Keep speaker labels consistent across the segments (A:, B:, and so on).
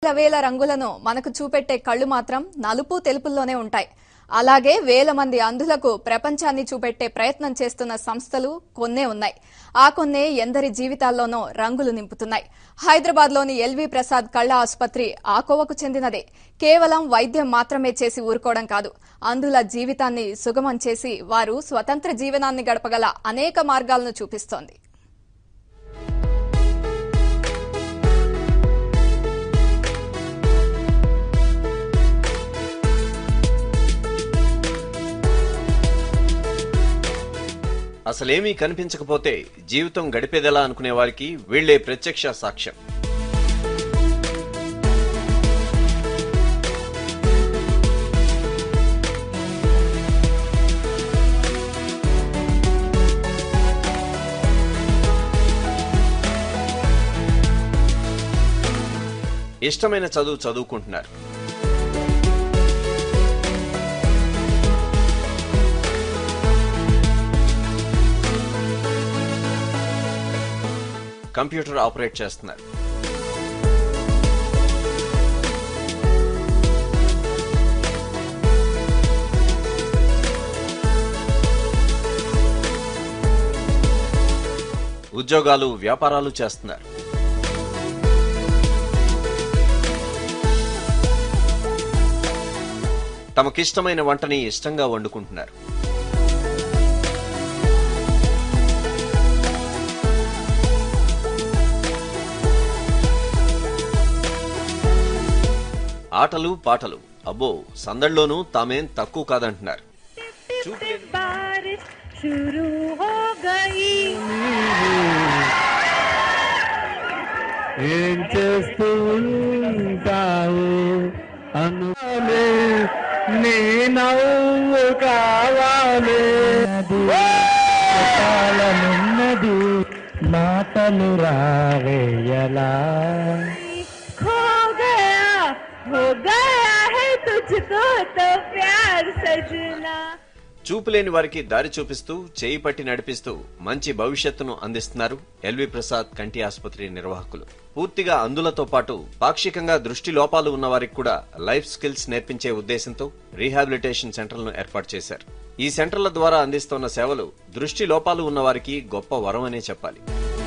A: వేల వేల రంగులను మనకు చూపెట్టే కళ్ళు మాత్రం నలుపు తెలుపుల్లోనే ఉంటాయి అలాగే వేల మంది అంధులకు ప్రపంచాన్ని చూపెట్టే ప్రయత్నం చేస్తున్న సంస్థలు కొన్నే ఉన్నాయి ఆ కొన్నే ఎందరి జీవితాల్లోనో రంగులు నింపుతున్నాయి హైదరాబాద్ లోని ఎల్వి ప్రసాద్ కళ్ల ఆసుపత్రి ఆ కోవకు చెందినదే కేవలం వైద్యం మాత్రమే చేసి ఊరుకోవడం కాదు అంధుల జీవితాన్ని సుగమం చేసి వారు స్వతంత్ర జీవనాన్ని గడపగల అనేక మార్గాలను చూపిస్తోంది
B: అసలేమీ కనిపించకపోతే జీవితం గడిపేదెలా అనుకునే వారికి వీళ్లే ప్రత్యక్ష సాక్ష్యం ఇష్టమైన చదువు చదువుకుంటున్నారు కంప్యూటర్ ఆపరేట్ చేస్తున్నారు ఉద్యోగాలు వ్యాపారాలు చేస్తున్నారు తమకిష్టమైన వంటని ఇష్టంగా వండుకుంటున్నారు ఆటలు పాటలు అబ్బో సందడిలోనూ తామేం తక్కువ కాదంటున్నారు చూపులేని
C: बारिश शुरू हो गई
D: ఏం చేస్తూ ఉంటావు అనుకోలే నీ నవ్వు కావాలి చెప్పాలనున్నది మాటలు రావేయలా
C: खो गया हो गया है तुझको तो प्यार सजना
B: చూపులేని వారికి దారి చూపిస్తూ చేయి పట్టి నడిపిస్తూ మంచి భవిష్యత్తును అందిస్తున్నారు ఎల్వి ప్రసాద్ కంటి ఆసుపత్రి నిర్వాహకులు పూర్తిగా అందులతో పాటు పాక్షికంగా దృష్టి లోపాలు ఉన్న వారికి కూడా లైఫ్ స్కిల్స్ నేర్పించే ఉద్దేశంతో రీహాబిలిటేషన్ సెంటర్లను ఏర్పాటు చేశారు ఈ సెంటర్ల ద్వారా అందిస్తున్న సేవలు దృష్టి లోపాలు ఉన్న వారికి గొప్ప వరం అనే చెప్పాలి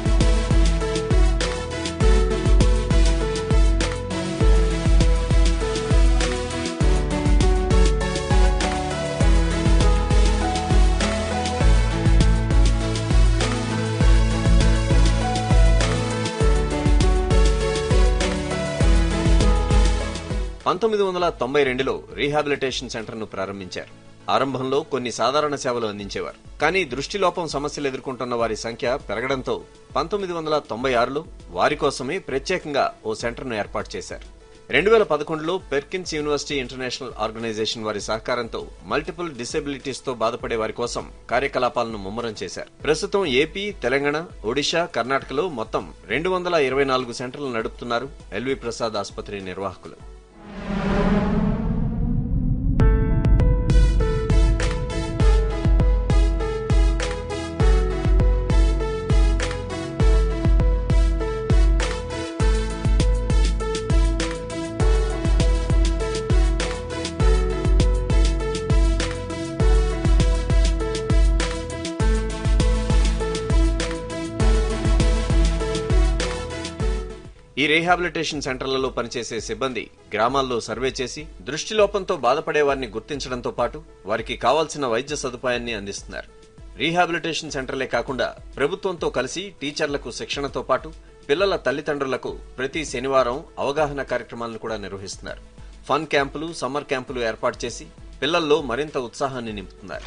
B: పంతొమ్మిది వందల తొంభై రెండులో రీహాబిలిటేషన్ సెంటర్ను ప్రారంభించారు ఆరంభంలో కొన్ని సాధారణ సేవలు అందించేవారు కానీ దృష్టిలోపం సమస్యలు ఎదుర్కొంటున్న వారి సంఖ్య పెరగడంతో పంతొమ్మిది వందల తొంభై ఆరులో వారి కోసమే ప్రత్యేకంగా ఓ సెంటర్ను ఏర్పాటు చేశారు రెండు వేల పదకొండులో పెర్కిన్స్ యూనివర్సిటీ ఇంటర్నేషనల్ ఆర్గనైజేషన్ వారి సహకారంతో మల్టిపుల్ డిసెబిలిటీస్ తో బాధపడే వారి కోసం కార్యకలాపాలను ముమ్మరం చేశారు ప్రస్తుతం ఏపీ తెలంగాణ ఒడిశా కర్ణాటకలో మొత్తం రెండు వందల ఇరవై నాలుగు సెంటర్లు నడుపుతున్నారు ఎల్వి ప్రసాద్ ఆసుపత్రి నిర్వాహకులు ఈ రీహాబిలిటేషన్ సెంటర్లలో పనిచేసే సిబ్బంది గ్రామాల్లో సర్వే చేసి దృష్టిలోపంతో బాధపడే వారిని గుర్తించడంతో పాటు వారికి కావాల్సిన వైద్య సదుపాయాన్ని అందిస్తున్నారు రీహాబిలిటేషన్ సెంటర్లే కాకుండా ప్రభుత్వంతో కలిసి టీచర్లకు శిక్షణతో పాటు పిల్లల తల్లిదండ్రులకు ప్రతి శనివారం అవగాహన కార్యక్రమాలను కూడా నిర్వహిస్తున్నారు ఫన్ క్యాంపులు సమ్మర్ క్యాంపులు ఏర్పాటు చేసి పిల్లల్లో మరింత ఉత్సాహాన్ని నింపుతున్నారు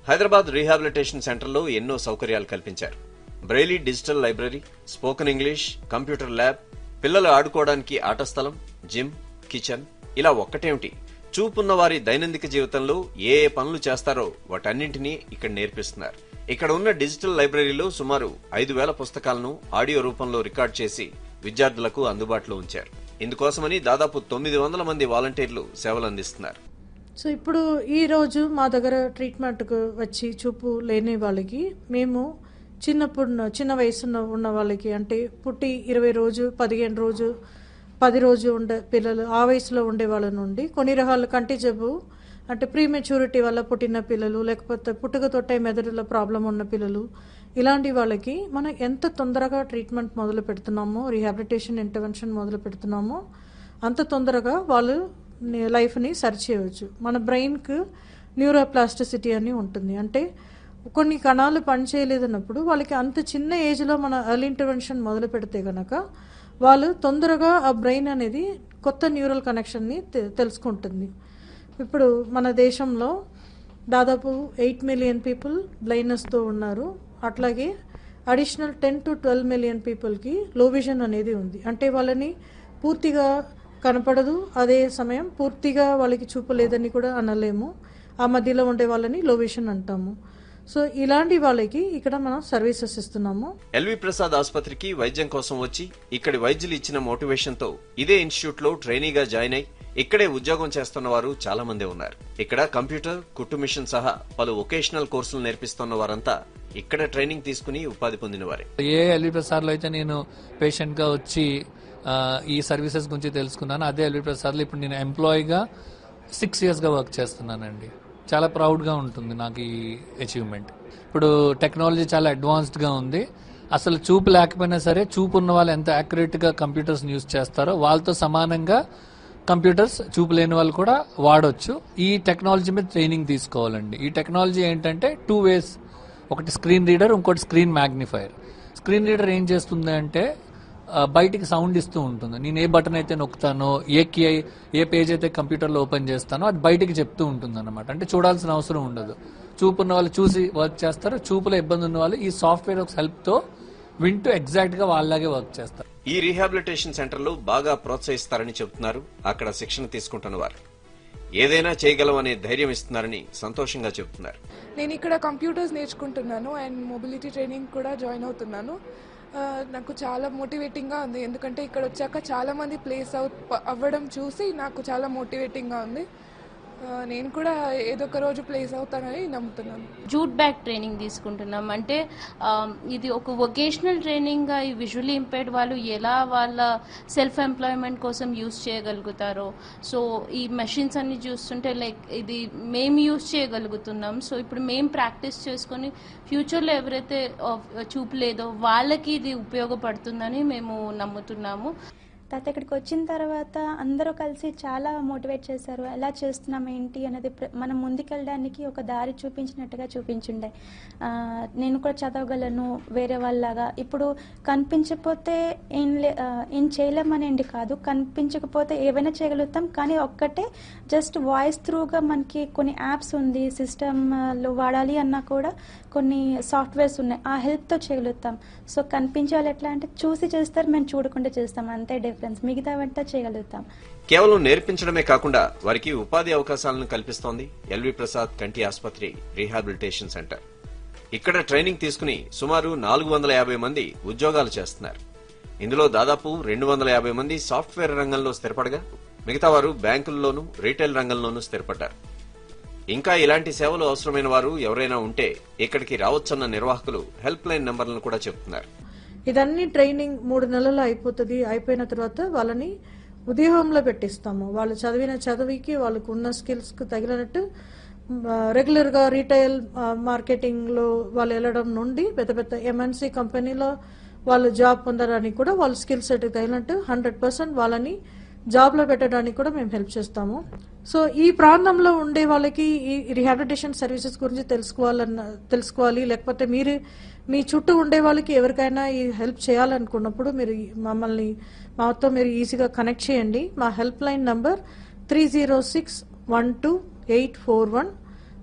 B: హైదరాబాద్ రీహాబిలిటేషన్ సెంటర్లో ఎన్నో సౌకర్యాలు కల్పించారు braille digital library spoken English computer lab పిల్లలు ఆడుకోవడానికి ఆట స్థలం జిమ్ కిచెన్ ఇలా ఒక్కటేమిటి చూపున్న వారి దైనందిక జీవితంలో ఏ ఏ పనులు చేస్తారో వాటన్నింటినీ ఇక్కడ నేర్పిస్తున్నారు ఇక్కడ ఉన్న డిజిటల్ లైబ్రరీలో సుమారు ఐదు వేల పుస్తకాలను ఆడియో రూపంలో రికార్డ్ చేసి విద్యార్థులకు అందుబాటులో ఉంచారు ఇందుకోసమని దాదాపు తొమ్మిది వందల మంది వాలంటీర్లు సేవలు అందిస్తున్నారు
E: సో ఇప్పుడు ఈ రోజు మా దగ్గర ట్రీట్మెంట్కు వచ్చి చూపు లేని వాళ్ళకి మేము చిన్నప్పుడు ఉన్న- చిన్న వయసున్న ఉన్న వాళ్ళకి అంటే పుట్టి ఇరవై రోజు పదిహేను రోజు పది రోజు ఉండే పిల్లలు ఆ వయసులో ఉండే వాళ్ళ నుండి కొన్ని రకాల కంటి జబ్బు అంటే ప్రీమెచ్యూరిటీ వల్ల పుట్టిన పిల్లలు లేకపోతే పుట్టుకతోటే మెదడులో ప్రాబ్లం ఉన్న పిల్లలు ఇలాంటి వాళ్ళకి మనం ఎంత తొందరగా ట్రీట్మెంట్ మొదలు పెడుతున్నామో రీహాబిలిటేషన్ ఇంటర్వెన్షన్ మొదలు పెడుతున్నామో అంత తొందరగా వాళ్ళు ని- లైఫ్ని సరి చేయవచ్చు మన బ్రెయిన్కు న్యూరోప్లాస్టిసిటీ అని ఉంటుంది అంటే కొన్ని కణాలు పనిచేయలేదన్నప్పుడు వాళ్ళకి అంత చిన్న ఏజ్లో మన ఎర్లీ ఇంటర్వెన్షన్ మొదలు పెడితే గనక వాళ్ళు తొందరగా ఆ బ్రెయిన్ అనేది కొత్త న్యూరల్ కనెక్షన్ని తె- తెలుసుకుంటుంది ఇప్పుడు మన దేశంలో దాదాపు ఎయిట్ మిలియన్ పీపుల్ బ్లైండ్నెస్తో ఉన్నారు అట్లాగే additional ten to twelve million పీపుల్కి లో విజన్ అనేది ఉంది అంటే వాళ్ళని పూర్తిగా కనపడదు అదే సమయం పూర్తిగా వాళ్ళకి చూపు లేదని కూడా అనలేము ఆ మధ్యలో ఉండే వాళ్ళని లో విజన్ అంటాము సో ఇలాంటి వాళ్ళకి ఇక్కడ మనం సర్వీసెస్ ఇస్తున్నాము
B: ఎల్వి ప్రసాద్ ఆసుపత్రికి వైద్యం కోసం వచ్చి ఇక్కడి వైద్యులు ఇచ్చిన మోటివేషన్ తో ఇదే ఇన్స్టిట్యూట్ లో ట్రైనీగా జాయిన్ అయి ఇక్కడే ఉద్యోగం చేస్తున్న వారు చాలా మంది ఉన్నారు ఇక్కడ కంప్యూటర్ కుట్టు మిషన్ సహా పలు వొకేషనల్ కోర్సులు నేర్పిస్తున్న వారంతా ఇక్కడ ట్రైనింగ్ తీసుకుని ఉపాధి పొందిన వారే
F: ఏ ఎల్వి ప్రసాద్లో అయితే నేను పేషెంట్గా వచ్చి ఆ, ఈ సర్వీసెస్ గురించి తెలుసుకున్నాను అదే ఎల్వి ప్రసాద్లో ఇప్పుడు నేను ఎంప్లాయీగా సిక్స్ ఇయర్స్గా వర్క్ చేస్తున్నానండి చాలా ప్రౌడ్గా ఉంటుంది నాకు ఈ అచీవ్మెంట్ ఇప్పుడు టెక్నాలజీ చాలా అడ్వాన్స్డ్గా ఉంది అసలు చూపు లేకపోయినా సరే చూపు ఉన్న వాళ్ళు ఎంత యాక్యురేట్గా కంప్యూటర్స్ యూజ్ చేస్తారో వాళ్ళతో సమానంగా కంప్యూటర్స్ చూపు లేని వాళ్ళు కూడా వాడొచ్చు ఈ టెక్నాలజీ మీద ట్రైనింగ్ తీసుకోవాలండి ఈ టెక్నాలజీ ఏంటంటే టూ వేస్ ఒకటి స్క్రీన్ రీడర్ ఇంకోటి స్క్రీన్ మ్యాగ్నిఫైర్ స్క్రీన్ రీడర్ ఏం చేస్తుంది అంటే ఆ, బయటికి సౌండ్ ఇస్తూ ఉంటుంది నేను ఏ బటన్ అయితే నొక్కుతానో ఏ కీ ఏ పేజ్ అయితే కంప్యూటర్లో ఓపెన్ చేస్తానో అది బయటికి చెప్తూ ఉంటుంది అనమాట అంటే చూడాల్సిన అవసరం ఉండదు చూపు ఉన్న వాళ్ళు చూసి వర్క్ చేస్తారు చూపులో ఇబ్బంది ఉన్న వాళ్ళు ఈ సాఫ్ట్వేర్ హెల్ప్తో వింటూ ఎగ్జాక్ట్గా వాళ్ళలాగే వర్క్ చేస్తారు
B: ఈ రీహాబిలిటేషన్ సెంటర్లో బాగా ప్రోత్సహిస్తారని చెబుతున్నారు అక్కడ శిక్షణ తీసుకుంటున్న వారు ఏదైనా చేయగలం అనే ధైర్యం ఇస్తున్నారని సంతోషంగా చెబుతున్నారు
G: నేను ఇక్కడ కంప్యూటర్స్ నేర్చుకుంటున్నాను అండ్ మొబిలిటీ ట్రైనింగ్ కూడా జాయిన్ అవుతున్నాను ఆ, నాకు చాలా మోటివేటింగ్గా ఉంది ఎందుకంటే ఇక్కడ వచ్చాక చాలా మంది ప్లేస్ అవుట్ అవ్వడం చూసి నాకు చాలా మోటివేటింగ్గా ఉంది ఆ, నేను కూడా ఏదో ఒక రోజు ప్లేస్ అవుతానని నమ్ముతున్నాను
H: జూట్ బ్యాగ్ ట్రైనింగ్ తీసుకుంటున్నాం అంటే ఆ, ఇది ఒక వొకేషనల్ ట్రైనింగ్గా ఈ విజువల్లీ ఇంపేర్డ్ వాళ్ళు ఎలా వాళ్ళ సెల్ఫ్ ఎంప్లాయ్మెంట్ కోసం యూస్ చేయగలుగుతారో సో ఈ మెషిన్స్ అన్ని చూస్తుంటే లైక్ ఇది మేము యూస్ చేయగలుగుతున్నాం సో ఇప్పుడు మేము ప్రాక్టీస్ చేసుకొని ఫ్యూచర్లో ఎవరైతే ఆ, చూపు లేదో వాళ్ళకి ఇది ఉపయోగపడుతుందని మేము నమ్ముతున్నాము
I: తర్వాత ఇక్కడికి వచ్చిన తర్వాత అందరూ కలిసి చాలా మోటివేట్ చేశారు ఎలా చేస్తున్నాం ఏంటి అనేది ప్ర- మనం ముందుకెళ్ళడానికి ఒక దారి చూపించినట్టుగా చూపించుండే ఆ, నేను కూడా చదవగలను వేరే వాళ్ళలాగా ఇప్పుడు కనిపించకపోతే ఏం లే ఆ, ఏం చేయలేమనేది కాదు కనిపించకపోతే ఏవైనా చేయగలుగుతాం కానీ ఒక్కటే జస్ట్ వాయిస్ త్రూగా మనకి కొన్ని యాప్స్ ఉంది సిస్టంలో వాడాలి అన్నా కూడా కొన్ని సాఫ్ట్వేర్స్ ఉన్నాయి ఆ హెల్ప్తో చేయగలుగుతాం సో కనిపించే వాళ్ళు ఎట్లా అంటే చూసి చేస్తారు మేము చూడకుండా చేస్తాం అంతే డిఫరెన్స్ మిగతా వెంట చేయగలుగుతాం
B: కేవలం నేర్పించడమే కాకుండా వారికి ఉపాధి అవకాశాలను కల్పిస్తోంది ఎల్వి ప్రసాద్ కంటి ఆసుపత్రి రీహాబిలిటేషన్ సెంటర్ ఇక్కడ ట్రైనింగ్ తీసుకుని సుమారు నాలుగు వందల యాభై మంది ఉద్యోగాలు చేస్తున్నారు ఇందులో దాదాపు రెండు వందల యాభై మంది సాఫ్ట్వేర్ రంగంలో స్థిరపడగా మిగతా వారు బ్యాంకుల్లోనూ రీటైల్ రంగంలోనూ స్థిరపడ్డారు ఇంకా ఇలాంటి సేవలు అవసరమైన వారు ఎవరైనా ఉంటే ఇక్కడికి రావచ్చన్న నిర్వాహకులు హెల్ప్ లైన్ నెంబర్లను కూడా చెబుతున్నారు
E: ఇదన్నీ ట్రైనింగ్ మూడు నెలలు అయిపోతుంది అయిపోయిన తర్వాత వాళ్ళని ఉద్యోగంలో పెట్టిస్తాము వాళ్ళు చదివిన చదువుకి వాళ్ళకు ఉన్న స్కిల్స్కి తగిలినట్టు రెగ్యులర్గా రీటైల్ మార్కెటింగ్లో వాళ్ళు వెళ్ళడం నుండి పెద్ద పెద్ద ఎంఎన్సీ కంపెనీలో వాళ్ళు జాబ్ పొందడానికి కూడా వాళ్ళ స్కిల్ సెట్కి తగినట్టు హండ్రెడ్ పర్సెంట్ వాళ్ళని జాబ్లో పెట్టడానికి కూడా మేము హెల్ప్ చేస్తాము సో ఈ ప్రాంతంలో ఉండే వాళ్ళకి ఈ రిహాబిలిటేషన్ సర్వీసెస్ గురించి తెలుసుకోవాలన్న తెలుసుకోవాలి లేకపోతే మీరు మీ చుట్టూ ఉండే వాళ్ళకి ఎవరికైనా ఈ హెల్ప్ చేయాలనుకున్నప్పుడు మీరు ఈ- మమ్మల్ని మాతో మీరు ఈజీగా కనెక్ట్ చేయండి మా help line number three zero six one two eight four one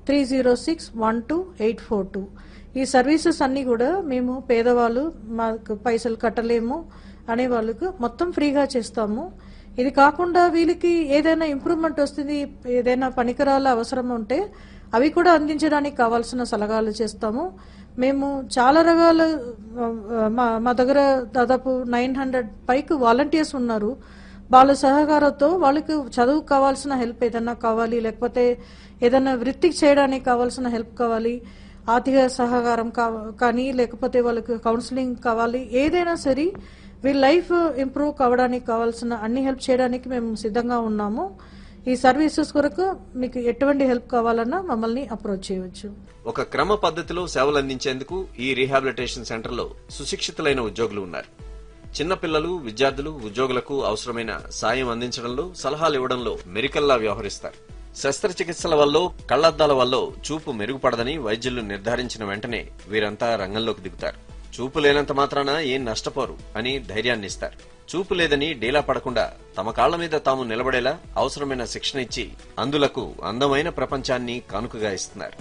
E: three zero six one two eight four two ఈ సర్వీసెస్ అన్నీ కూడా మేము పేదవాళ్ళు మాకు పైసలు కట్టలేము అనే వాళ్ళకు మొత్తం ఫ్రీగా చేస్తాము ఇది కాకుండా వీళ్ళకి ఏదైనా ఇంప్రూవ్మెంట్ వస్తుంది ఏదైనా పనికిరాల అవసరం ఉంటే అవి కూడా అందించడానికి కావాల్సిన సలహాలు చేస్తాము మేము చాలా రకాల ఆ, మా మా దగ్గర దాదాపు నైన్ హండ్రెడ్ పైకి వాలంటీర్స్ ఉన్నారు వాళ్ళ సహకారంతో వాళ్ళకి చదువు కావాల్సిన హెల్ప్ ఏదైనా కావాలి లేకపోతే ఏదైనా వృత్తికి చేయడానికి కావాల్సిన హెల్ప్ కావాలి ఆర్థిక సహకారం కా- కానీ లేకపోతే వాళ్ళకి కౌన్సిలింగ్ కావాలి ఏదైనా సరే వీళ్ళ లైఫ్ ఇంప్రూవ్ కావడానికి కావాల్సిన అన్ని హెల్ప్ చేయడానికి మేము సిద్ధంగా ఉన్నాము ఈ సర్వీసెస్ కొరకు మీకు ఎటువంటి హెల్ప్ కావాలన్నా మమ్మల్ని అప్రోచ్ చేయవచ్చు
B: ఒక క్రమ పద్ధతిలో సేవలు అందించేందుకు ఈ రీహాబిలిటేషన్ సెంటర్లో సుశిక్షితులైన ఉద్యోగులు ఉన్నారు చిన్నపిల్లలు విద్యార్థులు ఉద్యోగులకు అవసరమైన సాయం అందించడంలో సలహాలు ఇవ్వడంలో మెరికల్లా వ్యవహరిస్తారు శస్త్రచికిత్సల వల్ల కళ్లద్దాల వల్ల చూపు మెరుగుపడదని వైద్యులు నిర్ధారించిన వెంటనే వీరంతా రంగంలోకి దిగుతారు చూపు లేనంత మాత్రాన ఏం నష్టపోరు అని ధైర్యాన్ని ఇస్తారు చూపు లేదని డీలా పడకుండా తమ కాళ్ల మీద తాము నిలబడేలా అవసరమైన శిక్షణ ఇచ్చి అందులకు అందమైన ప్రపంచాన్ని కానుకగా ఇస్తున్నారు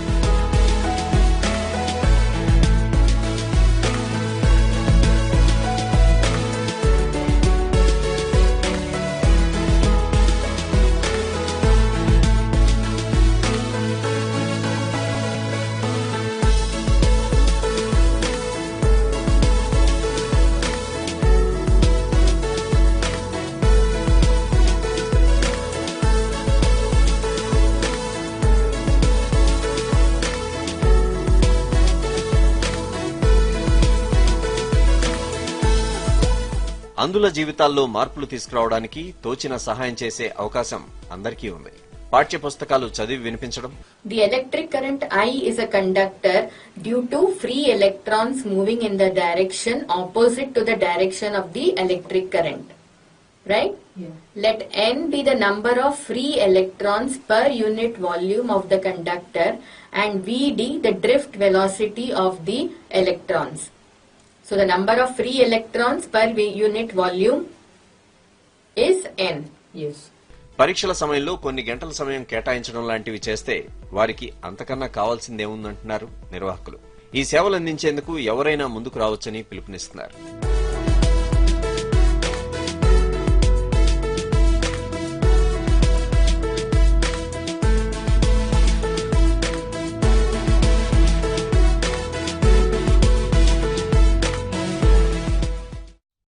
B: అందుల జీవితాల్లో మార్పులు తీసుకురావడానికి తోచిన సహాయం చేసే అవకాశం అందరికీ ఉంది పాఠ్య పుస్తకాలు చదివి వినిపించడం
J: The electric current I is a conductor due to free electrons moving in the direction opposite to the direction of the electric current. Right? Let n be the number of free electrons per unit volume of the conductor and Vd the drift velocity of the electrons. So the number of free electrons per v- unit volume is n. Yes.
B: పరీక్షల సమయంలో కొన్ని గంటల సమయం కేటాయించడం లాంటివి చేస్తే వారికి అంతకన్నా కావాల్సిందేముందంటున్నారు నిర్వాహకులు ఈ సేవలు అందించేందుకు ఎవరైనా ముందుకు రావచ్చని పిలుపునిస్తున్నారు